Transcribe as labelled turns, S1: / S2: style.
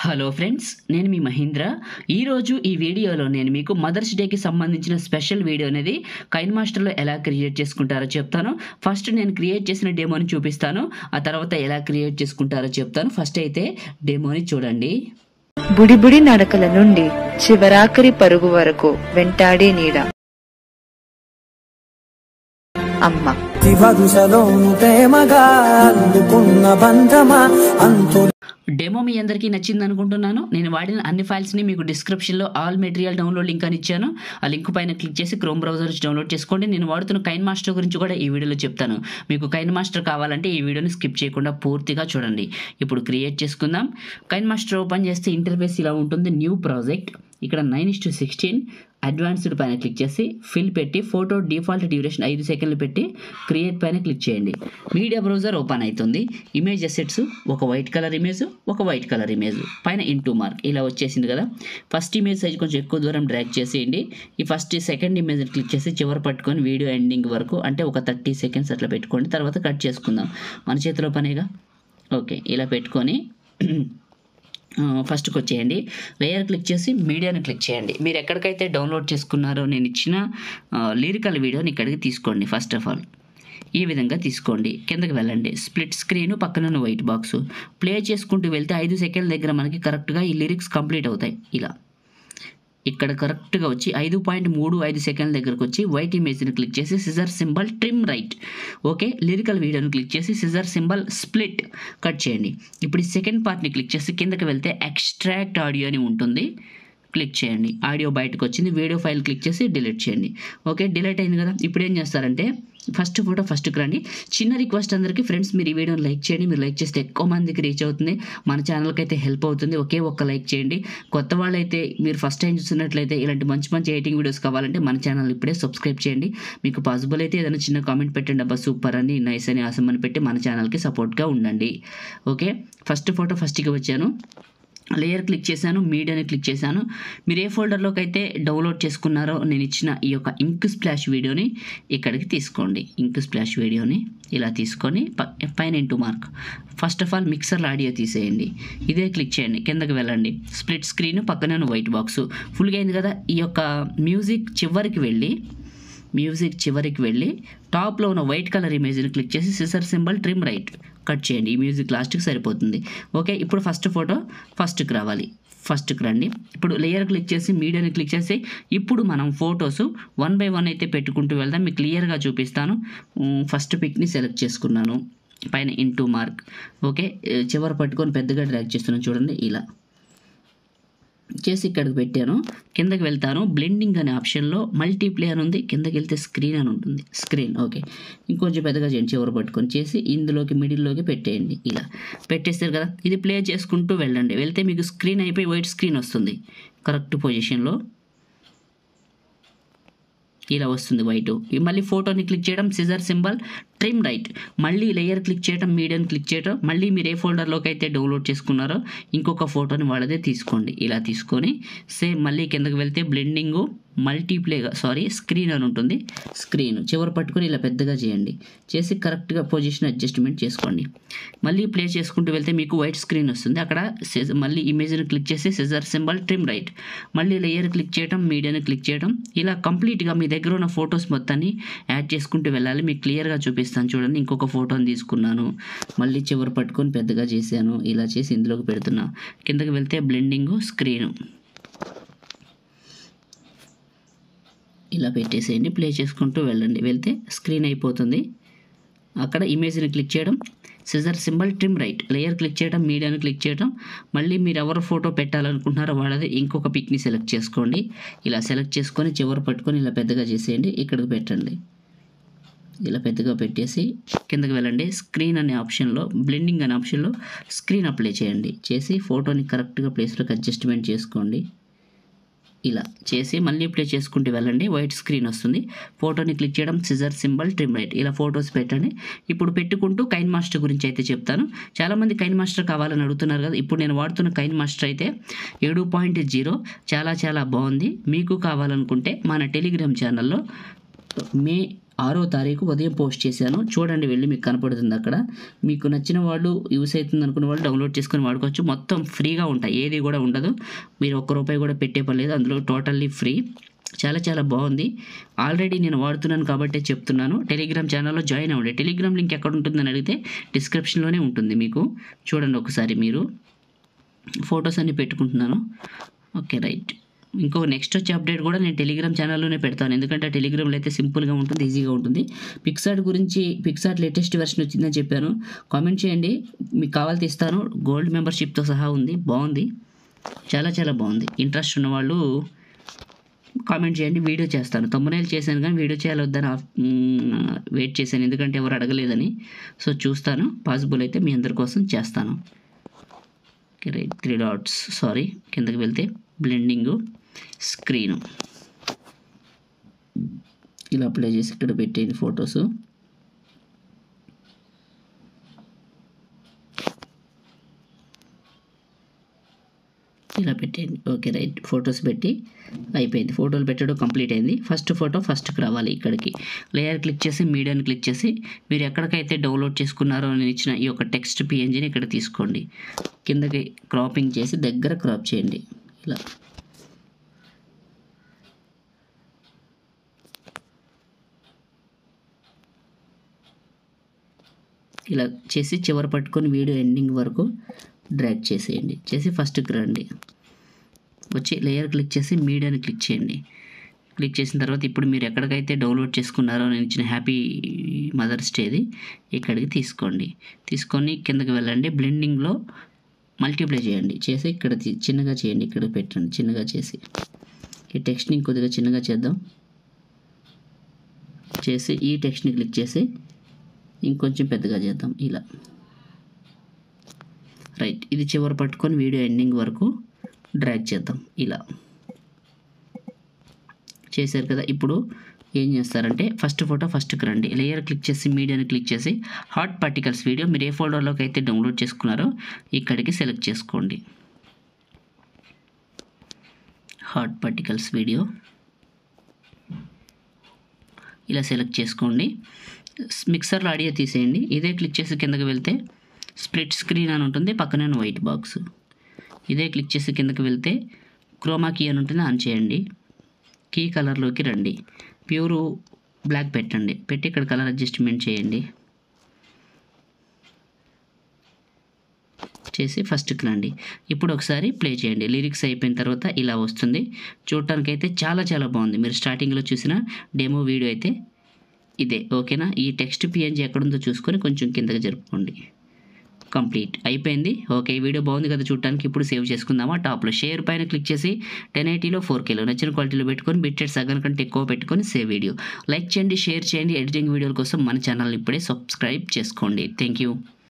S1: hello friends నేను మీ మహీంద్ర ఈరోజు ఈ వీడియోలో నేను మీకు మదర్స్ డేకి సంబంధించిన స్పెషల్ వీడియో అనేది కైన్ మాస్టర్లో ఎలా క్రియేట్ చేసుకుంటారో చెప్తాను ఫస్ట్ నేను క్రియేట్ చేసిన డెమోని చూపిస్తాను ఆ తర్వాత ఎలా క్రియేట్ చేసుకుంటారో చెప్తాను ఫస్ట్ అయితే డెమోని చూడండి
S2: బుడిబుడి నడకల నుండి చివరాఖరి పరుగు వరకు వెంటాడే నీడ అమ్మ
S3: దివదుసలోను ప్రేమగా అందుకున్న బంధమా అంతు
S1: డెమో మీ అందరికీ నచ్చింది అనుకుంటున్నాను నేను వాడిన అన్ని ఫైల్స్ని మీకు డిస్క్రిప్షన్లో ఆల్ మెటీరియల్ డౌన్లోడ్ లింక్ అని ఇచ్చాను ఆ లింక్ పైన క్లిక్ చేసి క్రోమ్ బ్రౌజర్ నుంచి డౌన్లోడ్ చేసుకోండి నేను వాడుతున్న కైన్ మాస్టర్ గురించి కూడా ఈ వీడియోలో చెప్తాను మీకు కైన్ మాస్టర్ కావాలంటే ఈ వీడియోని స్కిప్ చేయకుండా పూర్తిగా చూడండి ఇప్పుడు క్రియేట్ చేసుకుందాం కైన్ మాస్టర్ ఓపెన్ చేస్తే ఇంటర్ఫేస్ ఇలా ఉంటుంది న్యూ ప్రాజెక్ట్ ఇక్కడ nine is to sixteen advanced పైన క్లిక్ చేసి ఫిల్ పెట్టి ఫోటో డిఫాల్ట్ డ్యూరేషన్ ఐదు సెకండ్లు పెట్టి క్రియేట్ పైన క్లిక్ చేయండి మీడియా బ్రౌజర్ ఓపెన్ అవుతుంది ఇమేజ్ అసెట్స్ ఒక వైట్ కలర్ ఇమేజ్ ఒక వైట్ కలర్ ఇమేజ్ పైన ఇంటూ మార్క్ ఇలా వచ్చేసింది కదా ఫస్ట్ ఇమేజ్ సైజ్ కొంచెం ఎక్కువ దూరం డ్రాగ్ చేసేయండి ఈ ఫస్ట్ సెకండ్ ఇమేజ్ క్లిక్ చేసి చివరి పట్టుకొని వీడియో ఎండింగ్ వరకు అంటే ఒక థర్టీ సెకండ్స్ అట్లా పెట్టుకోండి తర్వాత కట్ చేసుకుందాం మన చేతిలో పనేగా ఓకే ఇలా పెట్టుకొని ఫస్ట్కి వచ్చేయండి లేయర్ క్లిక్ చేసి మీడియాని క్లిక్ చేయండి మీరు ఎక్కడికైతే డౌన్లోడ్ చేసుకున్నారో నేను ఇచ్చిన లిరికల్ వీడియోని ఇక్కడికి తీసుకోండి ఫస్ట్ ఆఫ్ ఆల్ ఈ విధంగా తీసుకోండి కిందకి వెళ్ళండి స్ప్లిట్ స్క్రీన్ పక్కన వైట్ బాక్స్ ప్లే చేసుకుంటూ వెళ్తే ఐదు సెకండ్ల దగ్గర మనకి కరెక్ట్గా ఈ లిరిక్స్ కంప్లీట్ అవుతాయి ఇలా ఇక్కడ కరెక్ట్గా వచ్చి ఐదు పాయింట్ మూడు ఐదు సెకండ్ల దగ్గరకు వచ్చి వైట్ ఇమేజ్ని క్లిక్ చేసి scissor symbol trim right okay lyrical వీడియోని క్లిక్ చేసి సిజర్ సింబల్ స్ప్లిట్ కట్ చేయండి ఇప్పుడు ఈ సెకండ్ పార్ట్ని క్లిక్ చేసి కిందకి వెళ్తే ఎక్స్ట్రాక్ట్ ఆడియో అని ఉంటుంది క్లిక్ చేయండి ఆడియో బయటకు వచ్చింది వీడియో ఫైల్ క్లిక్ చేసి డిలీట్ చేయండి ఓకే డిలీట్ అయింది కదా ఇప్పుడు ఏం చేస్తారంటే ఫస్ట్ ఫోటో ఫస్ట్కి రండి చిన్న రిక్వెస్ట్ అందరికీ ఫ్రెండ్స్ మీరు ఈ వీడియోని లైక్ చేయండి మీరు లైక్ చేస్తే ఎక్కువ మందికి రీచ్ అవుతుంది మన ఛానల్కి అయితే హెల్ప్ అవుతుంది ఒకే ఒక్క లైక్ చేయండి కొత్త వాళ్ళైతే మీరు ఫస్ట్ టైం చూస్తున్నట్లయితే ఇలాంటి మంచి మంచి ఎడిటింగ్ వీడియోస్ కావాలంటే మన ఛానల్ ఇప్పుడే సబ్స్క్రైబ్ చేయండి మీకు పాసిబుల్ అయితే ఏదైనా చిన్న కామెంట్ పెట్టండి అబ్బా సూపర్ అని నైస్ అని ఆసం అని పెట్టి మన ఛానల్కి సపోర్ట్గా ఉండండి ఓకే ఫస్ట్ ఫోటో ఫస్ట్కి వచ్చాను లేయర్ క్లిక్ చేశాను మీడియాని క్లిక్ చేశాను మీరు ఏ ఫోల్డర్లోకి అయితే డౌన్లోడ్ చేసుకున్నారో నేను ఇచ్చిన ఈ యొక్క ఇంక్ స్ప్లాష్ వీడియోని ఇక్కడికి తీసుకోండి ఇంక్ స్ప్లాష్ వీడియోని ఇలా తీసుకొని ప- పైన into mark first of all మిక్సర్లో ఆడియో తీసేయండి ఇదే క్లిక్ చేయండి కిందకి వెళ్ళండి స్ప్లిట్ స్క్రీన్ పక్కన వైట్ బాక్స్ ఫుల్గా అయింది కదా ఈ యొక్క మ్యూజిక్ చివరికి వెళ్ళి మ్యూజిక్ చివరికి వెళ్ళి టాప్లో ఉన్న వైట్ కలర్ ఇమేజ్ని క్లిక్ చేసి scissor symbol trim right cut చేయండి ఈ మ్యూజిక్ లాస్ట్కి సరిపోతుంది ఓకే ఇప్పుడు ఫస్ట్ ఫోటో ఫస్ట్కి రావాలి ఫస్ట్కి రండి ఇప్పుడు లేయర్ క్లిక్ చేసి మీడియాని క్లిక్ చేసి ఇప్పుడు మనం ఫొటోస్ వన్ బై వన్ అయితే పెట్టుకుంటూ వెళ్దాం మీకు క్లియర్గా చూపిస్తాను ఉమ్, ఫస్ట్ పిక్ని సెలెక్ట్ చేసుకున్నాను పైన ఇంటూ మార్క్ ఓకే చివరి పట్టుకొని పెద్దగా డ్రాగ్ చేస్తున్నాను చూడండి ఇలా చేసి ఇక్కడికి పెట్టాను కిందకి వెళ్తాను బ్లెండింగ్ అనే ఆప్షన్లో మల్టీప్లే అని ఉంది కిందకి వెళ్తే స్క్రీన్ అని ఉంటుంది స్క్రీన్ ఓకే ఇంకొంచెం పెద్దగా చేయండి చివరి పట్టుకొని చేసి ఇందులోకి మిడిల్లోకి పెట్టేయండి ఇలా పెట్టేస్తారు కదా ఇది ప్లే చేసుకుంటూ వెళ్ళండి వెళ్తే మీకు స్క్రీన్ అయిపోయి వైట్ స్క్రీన్ వస్తుంది కరెక్ట్ పొజిషన్లో ఇలా వస్తుంది వైట్ మళ్ళీ ఫోటోని క్లిక్ చేయడం సిజర్ సింబల్ ట్రిమ్ రైట్ మళ్ళీ లేయర్ క్లిక్ చేయడం మీడియం క్లిక్ చేయడం మళ్ళీ మీరు ఏ ఫోల్డర్లోకి అయితే డౌన్లోడ్ చేసుకున్నారో ఇంకొక ఫోటోని వాళ్ళదే తీసుకోండి ఇలా తీసుకొని సేమ్ మళ్ళీ కిందకి వెళ్తే బ్లెండింగు మల్టీప్లేగా సారీ స్క్రీన్ అని ఉంటుంది స్క్రీన్ చివరి పట్టుకొని ఇలా పెద్దగా చేయండి చేసి కరెక్ట్గా పొజిషన్ అడ్జస్ట్మెంట్ చేసుకోండి మళ్ళీ ప్లే చేసుకుంటూ వెళ్తే మీకు వైట్ స్క్రీన్ వస్తుంది అక్కడ సెజ్- మళ్ళీ ఇమేజ్ని క్లిక్ చేసి సెజర్ సింబల్ ట్రిమ్ రైట్ మళ్ళీ లేయర్ క్లిక్ చేయడం మీడియాని క్లిక్ చేయడం ఇలా కంప్లీట్గా మీ దగ్గర ఉన్న ఫొటోస్ మొత్తాన్ని యాడ్ చేసుకుంటూ వెళ్ళాలి మీకు క్లియర్గా చూపిస్తాను చూడండి ఇంకొక ఫోటోని తీసుకున్నాను మళ్ళీ చివరి పట్టుకొని పెద్దగా చేశాను ఇలా చేసి ఇందులోకి పెడుతున్నా కిందకి వెళ్తే బ్లెండింగ్ స్క్రీను ఇలా పెట్టేసేయండి ప్లే చేసుకుంటూ వెళ్ళండి వెళ్తే స్క్రీన్ అయిపోతుంది అక్కడ ఇమేజ్ని క్లిక్ చేయడం scissor symbol trim right layer click చేయడం మీడియాని క్లిక్ చేయడం మళ్ళీ మీరు ఎవరు ఫోటో పెట్టాలనుకుంటున్నారో వాళ్ళది ఇంకొక పిక్ని సెలెక్ట్ చేసుకోండి ఇలా సెలెక్ట్ చేసుకొని చివరి పట్టుకొని ఇలా పెద్దగా చేసేయండి ఇక్కడికి పెట్టండి ఇలా పెద్దగా పెట్టేసి కిందకి వెళ్ళండి స్క్రీన్ అనే ఆప్షన్లో బ్లెండింగ్ అనే ఆప్షన్లో స్క్రీన్ అప్లై చేయండి చేసి ఫోటోని కరెక్ట్గా ప్లేస్లోకి అడ్జస్ట్మెంట్ చేసుకోండి ఇలా చేసి మళ్ళీ ప్లే చేసుకుంటూ వెళ్ళండి వైట్ స్క్రీన్ వస్తుంది ఫోటోని క్లిక్ చేయడం సిజర్ సింబల్ ట్రిమ్ రైట్ ఇలా ఫొటోస్ పెట్టండి ఇప్పుడు పెట్టుకుంటూ కైన్ మాస్టర్ గురించి అయితే చెప్తాను చాలామంది కైన్ మాస్టర్ కావాలని అడుగుతున్నారు కదా ఇప్పుడు నేను వాడుతున్న కైన్ మాస్టర్ అయితే ఏడు పాయింట్ జీరో చాలా చాలా బాగుంది మీకు కావాలనుకుంటే మన టెలిగ్రామ్ ఛానల్లో మే ఆరో తారీఖు ఉదయం పోస్ట్ చేశాను చూడండి వెళ్ళి మీకు కనపడుతుంది అక్కడ మీకు నచ్చిన వాళ్ళు యూస్ అవుతుంది అనుకున్న వాళ్ళు డౌన్లోడ్ చేసుకొని వాడుకోవచ్చు మొత్తం ఫ్రీగా ఉంటాయి ఏది కూడా ఉండదు మీరు ఒక్క రూపాయి కూడా పెట్టే పని లేదు అందులో టోటల్లీ ఫ్రీ చాలా చాలా బాగుంది ఆల్రెడీ నేను వాడుతున్నాను కాబట్టి చెప్తున్నాను టెలిగ్రామ్ ఛానల్లో జాయిన్ అవ్వండి టెలిగ్రామ్ లింక్ ఎక్కడ ఉంటుందని అడిగితే డిస్క్రిప్షన్లోనే ఉంటుంది మీకు చూడండి ఒకసారి మీరు ఫొటోస్ అన్ని పెట్టుకుంటున్నాను ఓకే రైట్ ఇంకో నెక్స్ట్ వచ్చే అప్డేట్ కూడా నేను టెలిగ్రామ్ ఛానల్లోనే పెడతాను ఎందుకంటే టెలిగ్రామ్లో అయితే సింపుల్గా ఉంటుంది ఈజీగా ఉంటుంది పిక్సార్ట్ గురించి పిక్సార్ట్ లేటెస్ట్ వెర్షన్ వచ్చిందని చెప్పాను కామెంట్ చేయండి మీకు కావాల్సి ఇస్తాను గోల్డ్ మెంబర్షిప్తో సహా ఉంది బాగుంది చాలా చాలా బాగుంది ఇంట్రెస్ట్ ఉన్న వాళ్ళు కామెంట్ చేయండి వీడియో చేస్తాను తొమ్మిదేళ్ళు చేశాను కానీ వీడియో చేయాలి వద్దని ఆఫ్- మ్మ్, వెయిట్ చేశాను ఎందుకంటే ఎవరు అడగలేదని సో చూస్తాను పాసిబుల్ అయితే మీ అందరి కోసం చేస్తాను okay right three dots sorry కిందకి వెళ్తే బ్లెండింగ్ స్క్రీను ఇలా అప్లై చేసి ఇక్కడ పెట్టేయండి ఫొటోస్ ఇలా పెట్టేయండి ఓకే రైట్ ఫొటోస్ పెట్టి అయిపోయింది ఫోటోలు పెట్టడం కంప్లీట్ అయింది ఫస్ట్ ఫోటో ఫస్ట్కి రావాలి ఇక్కడికి లేయర్ క్లిక్ చేసి మీడియాని క్లిక్ చేసి మీరు ఎక్కడికైతే డౌన్లోడ్ చేసుకున్నారో నేను ఇచ్చిన ఈ యొక్క టెక్స్ట్ పిఎన్జిని ఇక్కడ తీసుకోండి కిందకి క్రాపింగ్ చేసి దగ్గర క్రాప్ చేయండి ఇలా ఇలా చేసి చివర పట్టుకొని వీడియో ఎండింగ్ వరకు డ్రాగ్ చేసేయండి చేసి ఫస్ట్కి రండి వచ్చి లేయర్ క్లిక్ చేసి మీడియాని క్లిక్ చేయండి క్లిక్ చేసిన తర్వాత ఇప్పుడు మీరు ఎక్కడికైతే డౌన్లోడ్ చేసుకున్నారో నేను ఇచ్చిన హ్యాపీ మదర్స్ డేది ఇక్కడికి తీసుకోండి తీసుకొని కిందకి వెళ్ళండి బ్లెండింగ్లో మల్టిప్లై చేయండి చేసి ఇక్కడ తీ- చిన్నగా చేయండి ఇక్కడ పెట్టండి చిన్నగా చేసి ఈ టెక్స్ట్ని కొద్దిగా చిన్నగా చేద్దాం చేసి ఈ టెక్స్ట్ని క్లిక్ చేసి ఇంకొంచెం పెద్దగా చేద్దాం ఇలా రైట్ ఇది చివరి పట్టుకొని వీడియో ఎండింగ్ వరకు డ్రాగ్ చేద్దాం ఇలా చేశారు కదా ఇప్పుడు ఏం చేస్తారంటే ఫస్ట్ ఫోటో ఫస్ట్కి రండి లేయర్ క్లిక్ చేసి మీడియాని క్లిక్ చేసి హాట్ పార్టికల్స్ వీడియో మీరు ఏ ఫోల్డర్లోకి అయితే డౌన్లోడ్ చేసుకున్నారో ఇక్కడికి సెలెక్ట్ చేసుకోండి హాట్ పార్టికల్స్ వీడియో ఇలా సెలెక్ట్ చేసుకోండి మిక్సర్లో ఆడియో తీసేయండి ఇదే క్లిక్ చేసి కిందకి వెళ్తే స్ప్లిట్ స్క్రీన్ అని ఉంటుంది పక్కనే వైట్ బాక్స్ ఇదే క్లిక్ చేసి కిందకి వెళ్తే క్రోమా కీ అని ఉంటుంది ఆన్ చేయండి కీ కలర్లోకి రండి ప్యూర్ బ్లాక్ పెట్టండి పెట్టి ఇక్కడ కలర్ అడ్జస్ట్మెంట్ చేయండి చేసి ఫస్ట్కి రండి ఇప్పుడు ఒకసారి ప్లే చేయండి లిరిక్స్ అయిపోయిన తర్వాత ఇలా వస్తుంది చూడటానికి అయితే చాలా చాలా బాగుంది మీరు స్టార్టింగ్లో చూసిన డెమో వీడియో అయితే ఇదే ఓకేనా ఈ టెక్స్ట్ పిఎన్జీ ఎక్కడుందో చూసుకొని కొంచెం కిందకి జరుపుకోండి కంప్లీట్ అయిపోయింది ఓకే ఈ వీడియో బాగుంది కదా చూడటానికి ఇప్పుడు సేవ్ చేసుకుందామా టాప్లో షేర్ పైన క్లిక్ చేసి టెన్ ఎయిటీలో ఫోర్ కేలో నచ్చిన క్వాలిటీలో పెట్టుకొని బిట్టెడ్ సగం కంటే ఎక్కువ పెట్టుకొని సేవ్ వీడియో లైక్ చేయండి షేర్ చేయండి ఎడిటింగ్ వీడియోల కోసం మన ఛానల్ ఇప్పుడే సబ్స్క్రైబ్ చేసుకోండి థ్యాంక్ యూ